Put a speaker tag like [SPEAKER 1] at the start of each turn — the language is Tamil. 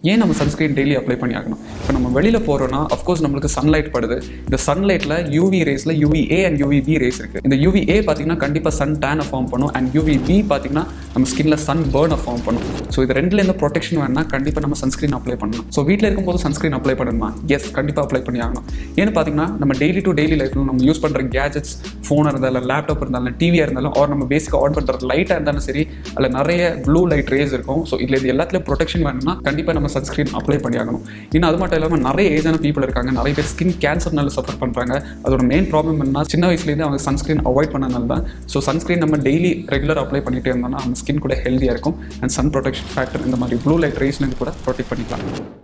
[SPEAKER 1] ஏன் நம்ம சன்ஸ்க்ரீன் டெய்லி அப்ளை பண்ணி ஆகணும் இப்போ நம்ம வெளியில் போகிறோம்னா அஃப்கோர்ஸ் நம்மளுக்கு சன்லைட் படுது இந்த சன்லைட்டில் யூவி ரேஸில் யூவிஏ அண்ட் யூவிபி ரேஸ் இருக்குது இந்த யூவிஏ பார்த்தீங்கன்னா கண்டிப்பாக சன் டேனை ஃபார்ம் பண்ணும் அண்ட் யூவிபி பார்த்தீங்கன்னா நம்ம ஸ்கின்ல சன் பேர்னை ஃபார்ம் பண்ணும் ஸோ இது ரெண்டுலேருந்து ப்ரொடெக்ஷன் வேணும்னா கண்டிப்பாக நம்ம சன்ஸ்க்ரீன் அப்ளை பண்ணணும் ஸோ வீட்டில் இருக்கும்போது சன்ஸ்க்ரீன் அப்ளை பண்ணணுமா எஸ் கண்டிப்பாக அப்ளை பண்ணி ஆகணும் ஏன்னு பார்த்தீங்கன்னா நம்ம டெய்லி டு டெய்லி லைஃப்பில் நம்ம யூஸ் பண்ணுற கேஜெட்ஸ் ஃபோனாக இருந்தாலும் லேப்டாப் இருந்தாலும் டிவியாக இருந்தாலும் ஆர் நம்ம பேசிக்காக ஆன் பண்ணுற லைட்டாக இருந்தாலும் சரி அதில் நிறைய ப்ளூ லைட் ரேஸ் இருக்கும் ஸோ இதில் இது எல்லாத்துலேயும் ப்ரொடெக்ஷன் வேணும்னா கண்டிப்பாக நம்ம சன்ஸ்க்ரீன் அப்ளை பண்ணி ஆகணும் இன்னும் அது மட்டும் இல்லாமல் நிறைய ஏஜான பீப்புள் இருக்காங்க நிறைய பேர் ஸ்கின் கேன்சர்னால சஃபர் பண்ணுறாங்க அதோட மெயின் ப்ராப்ளம் என்ன சின்ன வயசுலேருந்து அவங்க சன்ஸ்க்ரீன் அவாய்ட் பண்ணனால தான் ஸோ சன்ஸ்க்ரீன் நம்ம டெய்லி ரெகுலர் அப்ளை பண்ணிட்டே இருந்தோம்னா நம்ம ஸ்கின் கூட ஹெல்த்தியாக இருக்கும் அண்ட் சன் ப்ரொடெக்ஷன் ஃபேக்டர் இந்த மாதிரி ப்ளூ லைட் ரேஸ்லேருந்து கூட ப்ரொடெக்ட் பண்ணிக்கலாம்